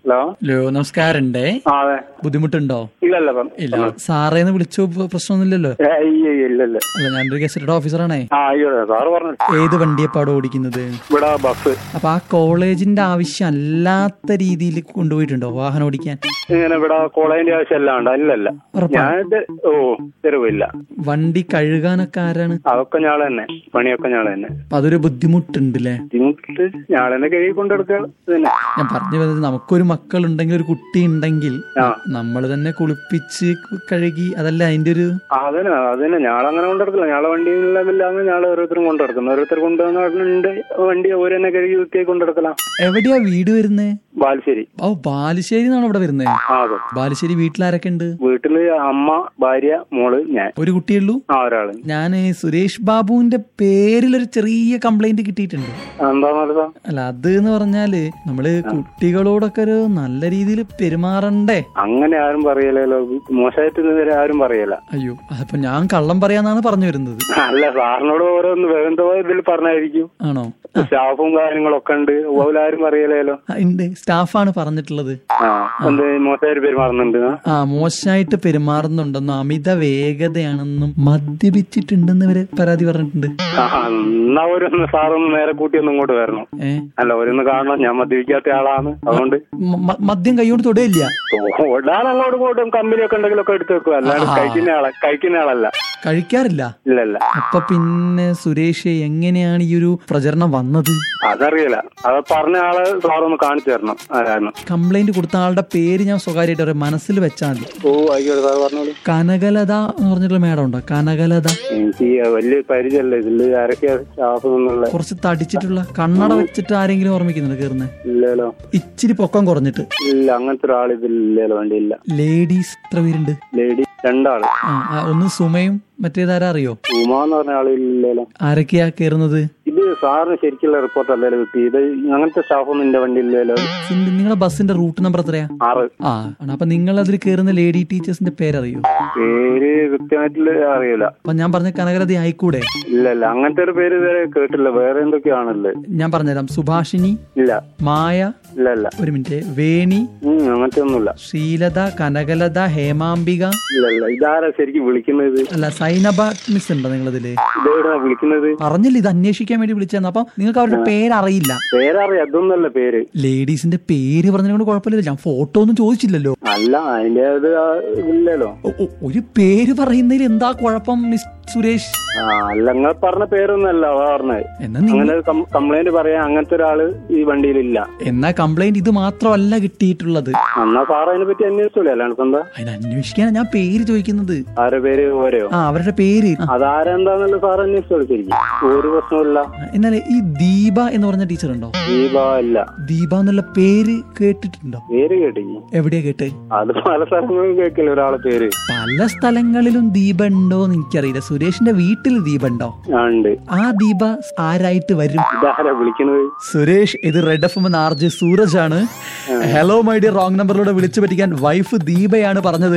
Hello hello നമസ്കാരണ്ടേ ആ അതെ ബുദ്ധിമുട്ടുണ്ടോ ഇല്ലല്ല പറ ഇല്ല സാറേന്ന് വിളിച്ചു പ- പ്രശ്നമൊന്നുമില്ലല്ലോ ഏ, ഇല്ല ഇല്ല ഇല്ല അല്ല ഞാനൊരു ഗസറ്റഡ് ഓഫീസറാണേ ആ അയ്യോ സാറ് പറഞ്ഞു ഏത് വണ്ടിയപ്പാടോ ഓടിക്കുന്നത് ഇവിടെ ബസ് അപ്പൊ ആ കോളേജിന്റെ ആവശ്യം അല്ലാത്ത രീതിയിൽ കൊണ്ടുപോയിട്ടുണ്ടോ വാഹനം ഓടിക്കാൻ ഇങ്ങനെ ഇവിടെ കോളേജിന്റെ ആവശ്യം എല്ലാം ഉണ്ട് അല്ലല്ല ഉറപ്പാ? ഞാൻ ഇത് ഓ തെരുവില്ല വണ്ടി കഴുകാനൊക്കെ ആരാണ് അതൊക്കെ ഞാള് തന്നെ പണിയൊക്കെ ഞാള് തന്നെ അപ്പൊ അതൊരു ബുദ്ധിമുട്ടുണ്ടല്ലേ ബുദ്ധിമുട്ട് ഞാള് തന്നെ കഴുകി കൊണ്ടെടുക്കുക തന്നെ ഞാൻ പറഞ്ഞു വരുന്നത് നമുക്കൊരു മക്കളുണ്ടെങ്കിൽ ഒരു കുട്ടി ഉണ്ടെങ്കിൽ ആ. നമ്മൾ തന്നെ കുളിപ്പിച്ച് കഴുകി അതല്ല അതിന്റെ ഒരു ആ, അതന്നെ അതന്നെ ഞാളങ്ങനെ കൊണ്ടെടുക്കില്ല ഞാളെ വണ്ടിയില്ലാതെ ഞാള് ഓരോരുത്തരും കൊണ്ടെടുക്കുന്നു ഓരോരുത്തർ കൊണ്ടുവന്നുണ്ട് വണ്ടി ഓര് തന്നെ കഴുകി വൃത്തിയായി കൊണ്ടെടുക്കലാം എവിടെയാ വീട് വരുന്നേ ബാലുശ്ശേരി ഓ ബാലുശ്ശേരി എന്നാണ് ഇവിടെ വരുന്നത് ആ അതെ ബാലുശ്ശേരി വീട്ടിലാരൊക്കെ ഉണ്ട് വീട്ടില് അമ്മ ഭാര്യ മോള് ഞാൻ ഒരു കുട്ടിയുള്ളൂ ആ ഒരാള് ഞാൻ സുരേഷ് ബാബുവിന്റെ പേരിലൊരു ചെറിയ കംപ്ലൈന്റ് കിട്ടിയിട്ടുണ്ട് എന്താന്നറിയാ അല്ല അത് എന്ന് പറഞ്ഞാല് നമ്മള് കുട്ടികളോടൊക്കെ ഒരു നല്ല രീതിയിൽ പെരുമാറണ്ടേ അങ്ങനെ ആരും പറയലല്ലോ മോശമായിട്ട് ഇതുവരെ ആരും പറയല അയ്യോ അപ്പൊ ഞാൻ കള്ളം പറയാന്നാണ് പറഞ്ഞു വരുന്നത് അല്ല സാറിനോട് ഓരോന്ന് വേണ്ട ഇതിൽ പറഞ്ഞായിരിക്കും ആണോ സ്റ്റാഫും കാര്യങ്ങളൊക്കെ ഉണ്ട് ഓലാരും പറയലല്ലോ ആ, ഉണ്ട് സ്റ്റാഫാണ് പറഞ്ഞിട്ടുള്ളത് ആ എന്ത് മോശമായിട്ട് പെരുമാറുന്നുണ്ട് ആ? ആ മോശമായിട്ട് പെരുമാറുന്നുണ്ടെന്നും അമിത വേഗതയാണെന്നും മദ്യപിച്ചിട്ടുണ്ടെന്ന് വരെ പരാതി പറഞ്ഞിട്ടുണ്ട് ആ, എന്നാ ഒരു സാറൊന്ന് നേരെ കൂട്ടി ഒന്ന് ഇങ്ങോട്ട് വരണം ഏ അല്ല ഒരുന്ന് കാണണം ഞാൻ മദ്യപിക്കാത്ത ആളാണ് അതുകൊണ്ട് മ- മ- മദ്യം കൈകൊണ്ട് തൊടയില്ല ഓടാൻ അങ്ങോട്ടും ഇങ്ങോട്ടും കമ്പനിയൊക്കെ ഉണ്ടെങ്കിലൊക്കെ എടുത്തു വെക്കും അല്ലാണ്ട് കഴിക്കുന്ന ആളെ കഴിക്കുന്ന ആളല്ല കഴിക്കാറില്ല ഇല്ലല്ല അപ്പൊ പിന്നെ സുരേഷ് എങ്ങനെയാണ് ഈ ഒരു പ്രചരണം വന്നത് അതറിയില്ല അത് പറഞ്ഞ ആളെ സാറൊന്ന് കാണിച്ചു തരണം ആരാണ് കംപ്ലൈന്റ് കൊടുത്ത ആളുടെ പേര് ഞാൻ സ്വകാര്യമായിട്ട് പറയാം മനസ്സിൽ വെച്ചാൽ മതി ഓ ആയിക്കോട്ടെ സാർ പറഞ്ഞോളൂ കനകലത എന്ന് പറഞ്ഞിട്ടുള്ള മേഡം ഉണ്ടോ കനകലത എനിക്ക് വലിയ പരിചയമല്ല ഇതില് ആരൊക്കെയാ സ്റ്റാഫ് എന്നുള്ള കുറച്ച് തടിച്ചിട്ടുള്ള കണ്ണട വെച്ചിട്ട് ആരെങ്കിലും ഓർമ്മിക്കുന്നുണ്ട് കയറുന്നത് ഇല്ലല്ലോ ഇച്ചിരി പൊക്കം കുറഞ്ഞിട്ട് ഇല്ല അങ്ങനത്തെ ഒരാൾ ഇതിൽ ഇല്ലല്ലോ വണ്ടിയില്ല ലേഡീസ് എത്ര പേരുണ്ട് ലേഡി രണ്ടാള് ആ ആ, ഒന്ന് സുമയും മറ്റേതാരാ അറിയോ ഉമ എന്ന് പറഞ്ഞ ആളില്ലല്ലോ ആരൊക്കെയാ കയറുന്നത് ഇത് സാറിന് ശരിക്കുള്ള റിപ്പോർട്ട് അല്ലല്ലോ കിട്ടി ഇത് അങ്ങനത്തെ സ്റ്റാഫൊന്നും എന്റെ വണ്ടിയില്ലല്ലോ സിന്റെ- നിങ്ങളെ ബസ്സിന്റെ റൂട്ട് നമ്പർ എത്രയാ ആറ് ആ ആണ്. അപ്പൊ നിങ്ങൾ അതിൽ കയറുന്ന ലേഡി ടീച്ചേഴ്സിന്റെ പേരറിയോ പേര് കൃത്യമായിട്ടുള്ള അറിയില്ല അപ്പൊ ഞാൻ പറഞ്ഞ കനകലത ആയിക്കൂടെ ഇല്ല ഇല്ല അങ്ങനത്തെ ഒരു പേര് ഇതുവരെ കേട്ടില്ല വേറെ എന്തൊക്കെയാണല്ലേ ഞാൻ പറഞ്ഞുതരാം സുഭാഷിണി ഇല്ല മായ ഇല്ല ഇല്ല ഒരു മിനിറ്റ് വേണി ഉം അങ്ങനത്തെ ഒന്നുമില്ല ശ്രീലത കനകലത ഹേമാംബിക ഇല്ല ഇല്ല ഇതാരാ ശരിക്കും വിളിക്കുന്നത് അല്ല സൈനബ മിസ് ഉണ്ടോ നിങ്ങളതില് ഇതെവിടാ വിളിക്കുന്നത് പറഞ്ഞില്ല ഇത് അന്വേഷിക്കാൻ വേണ്ടി വിളിച്ചതെന്ന് അപ്പൊ നിങ്ങൾക്ക് അവരുടെ പേരറിയില്ല പേരറിയാം അതൊന്നല്ല പേര് ലേഡീസിന്റെ പേര് പറഞ്ഞതുകൊണ്ട് കുഴപ്പമില്ല ഞാൻ ഫോട്ടോ ഒന്നും ചോദിച്ചില്ലല്ലോ അല്ല അതിന്റെ അത് ആ ഇല്ലല്ലോ ഒ- ഒ- ഒരു പേര് പറയുന്നതിൽ എന്താ കുഴപ്പം മിസ് സുരേഷ് ആ അല്ല നിങ്ങൾ പറഞ്ഞ പേരൊന്നല്ല അതാ പറഞ്ഞത് എന്നാ നിങ്ങൾ അങ്ങനെ കംപ്ലൈന്റ് പറയാൻ അങ്ങനത്തെ ഒരാള് ഈ വണ്ടിയിലില്ല എന്നാ കംപ്ലൈന്റ് ഇത് മാത്രമല്ല കിട്ടിയിട്ടുള്ളത് എന്നാ സാർ അതിനെ പറ്റി അന്വേഷിച്ചോളൂ അല്ലാണ്ട് ഇപ്പൊ എന്താ അതിന് അന്വേഷിക്കാനാ ഞാൻ പേര് ചോദിക്കുന്നത് ആരെ പേര് ഓരോ ആ അവരുടെ പേര് ആ, അതാരെന്താന്നുള്ള സാർ അന്വേഷിച്ചോളൂ ശരിക്കും ഒരു പ്രശ്നമില്ല എന്നാലേ ഈ ദീപ എന്ന് പറഞ്ഞ ടീച്ചർ ഉണ്ടോ ദീപ ഇല്ല ദീപ എന്നുള്ള പേര് കേട്ടിട്ടുണ്ടോ പേര് കേട്ടില്ല എവിടെയാ കേട്ട് അത് പല സ്ഥലങ്ങളിലും കേൾക്കില്ല ഒരാളെ പേര് പല സ്ഥലങ്ങളിലും ദീപ ഉണ്ടോ എന്ന് എനിക്കറിയില്ല സുരേഷിന്റെ വീട്ടിൽ ദീപ ഉണ്ടോ ആ ഉണ്ട് ആ ദീപ ആരായിട്ട് വരും ഇതാരാ വിളിക്കുന്നത് സുരേഷ് ഇത് Red F M R J Sooraj ആണ് ഹലോ മൈ ഡിയർ റോങ് നമ്പറിലൂടെ വിളിച്ചു പറ്റിക്കാൻ വൈഫ് ദീപയാണ് പറഞ്ഞത്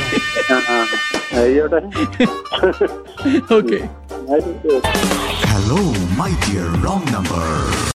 ആ, ആ. ആയിക്കോട്ടെ ഓക്കെ ആയിക്കോട്ടെ. Hello, my dear wrong number.